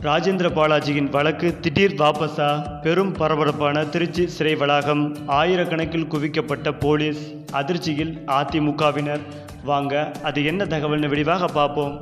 ராஜேந்திர பாலாஜியின் வழக்கு திடீர் வாபஸா பெரும் பரபரப்பான திருச்சி சிறை வளாகம் ஆயிரக்கணக்கில் குவிக்கப்பட்ட போலீஸ் அதிர்ச்சியில் அதிமுகவினர் வாங்க அது என்ன தகவல்னு விரிவாக பார்ப்போம்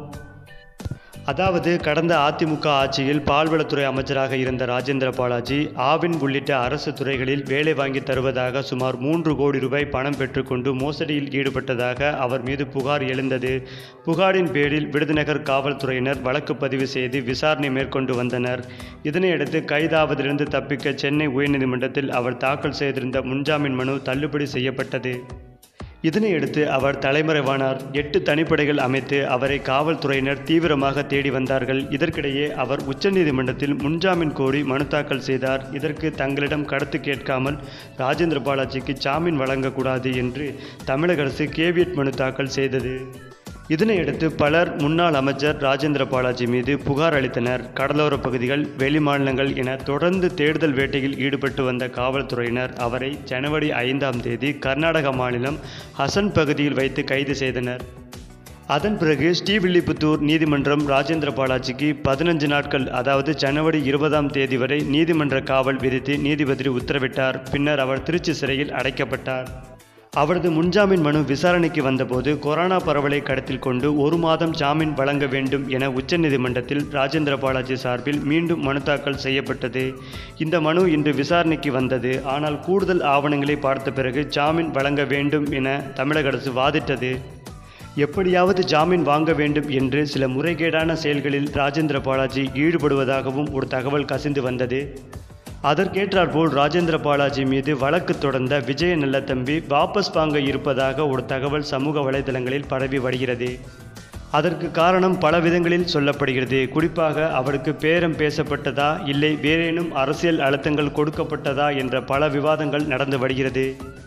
அதாவது கடந்த அதிமுக ஆட்சியில் பால்வளத்துறை அமைச்சராக இருந்த ராஜேந்திர பாலாஜி ஆவின் உள்ளிட்ட அரசு துறைகளில் வேலை வாங்கி தருவதாக சுமார் மூன்று கோடி ரூபாய் பணம் பெற்றுக்கொண்டு மோசடியில் ஈடுபட்டதாக அவர் மீது புகார் எழுந்தது புகாரின் பேரில் விருதுநகர் காவல்துறையினர் வழக்கு பதிவு செய்து விசாரணை மேற்கொண்டு வந்தனர் இதனையடுத்து கைதாவதிலிருந்து தப்பிக்க சென்னை உயர்நீதிமன்றத்தில் அவர் தாக்கல் செய்திருந்த முன்ஜாமீன் மனு தள்ளுபடி செய்யப்பட்டது இதனையடுத்து அவர் தலைமறைவானார் எட்டு தனிப்படைகள் அமைத்து அவரை காவல்துறையினர் தீவிரமாக தேடி வந்தார்கள் இதற்கிடையே அவர் உச்சநீதிமன்றத்தில் முன்ஜாமீன் கோரி மனு தாக்கல் செய்தார் இதற்கு தங்களிடம் கருத்து கேட்காமல் ராஜேந்திர பாலாஜிக்கு ஜாமீன் வழங்கக்கூடாது என்று தமிழக அரசு கேவியட் மனு தாக்கல் செய்தது இதனையடுத்து பலர் முன்னாள் அமைச்சர் ராஜேந்திர பாலாஜி மீது புகார் அளித்தனர் கடலோர பகுதிகள் வெளிமாநிலங்கள் என தொடர்ந்து தேடுதல் வேட்டையில் ஈடுபட்டு வந்த காவல்துறையினர் அவரை ஜனவரி ஐந்தாம் தேதி கர்நாடக மாநிலம் ஹசன் பகுதியில் வைத்து கைது செய்தனர் அதன் பிறகு ஸ்ரீவில்லிபுத்தூர் நீதிமன்றம் ராஜேந்திர பாலாஜிக்கு பதினஞ்சு நாட்கள் அதாவது ஜனவரி இருபதாம் தேதி வரை நீதிமன்ற காவல் விதித்து நீதிபதி உத்தரவிட்டார் பின்னர் அவர் திருச்சி சிறையில் அடைக்கப்பட்டார் அவரது முன்ஜாமீன் மனு விசாரணைக்கு வந்தபோது கொரோனா பரவலை கருத்தில் கொண்டு ஒரு மாதம் ஜாமீன் வழங்க வேண்டும் என உச்சநீதிமன்றத்தில் ராஜேந்திர பாலாஜி சார்பில் மீண்டும் மனு தாக்கல் செய்யப்பட்டது இந்த மனு இன்று விசாரணைக்கு வந்தது ஆனால் கூடுதல் ஆவணங்களை பார்த்த பிறகு ஜாமீன் வழங்க வேண்டும் என தமிழக அரசு வாதிட்டது எப்படியாவது ஜாமீன் வாங்க வேண்டும் என்று சில முறைகேடான செயல்களில் ராஜேந்திர பாலாஜி ஈடுபடுவதாகவும் ஒரு தகவல் கசிந்து வந்தது அதற்கேற்றாற்போல் ராஜேந்திர பாலாஜி மீது வழக்கு தொடர்ந்த விஜய நல்லதம்பி வாபஸ் வாங்க இருப்பதாக ஒரு தகவல் சமூக வலைதளங்களில் பரவி வருகிறது அதற்கு காரணம் பல விதங்களில் சொல்லப்படுகிறது குறிப்பாக அவருக்கு பேரம் பேசப்பட்டதா இல்லை வேறேனும் அரசியல் அழுத்தங்கள் கொடுக்கப்பட்டதா என்ற பல விவாதங்கள் நடந்து வருகிறது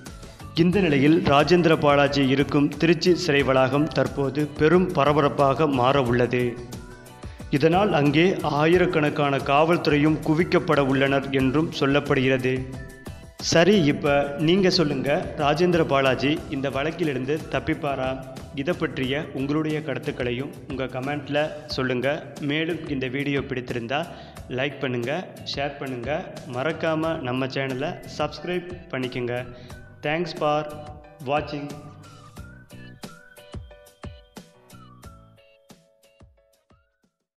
இந்த நிலையில் ராஜேந்திர பாலாஜி இருக்கும் திருச்சி சிறை வளாகம் தற்போது பெரும் பரபரப்பாக மாற உள்ளது இதனால் அங்கே ஆயிரக்கணக்கான காவல்துறையும் குவிக்கப்பட உள்ளனர் என்றும் சொல்லப்படுகிறது சரி இப்போ நீங்கள் சொல்லுங்கள் ராஜேந்திர பாலாஜி இந்த வழக்கிலிருந்து தப்பிப்பாரா இதை பற்றிய உங்களுடைய கருத்துக்களையும் உங்கள் கமெண்ட்டில் சொல்லுங்கள் மேலும் இந்த வீடியோ பிடித்திருந்தா லைக் பண்ணுங்கள் ஷேர் பண்ணுங்கள் மறக்காமல் நம்ம சேனலை சப்ஸ்கிரைப் பண்ணிக்கோங்க தேங்க்ஸ் ஃபார் வாட்சிங்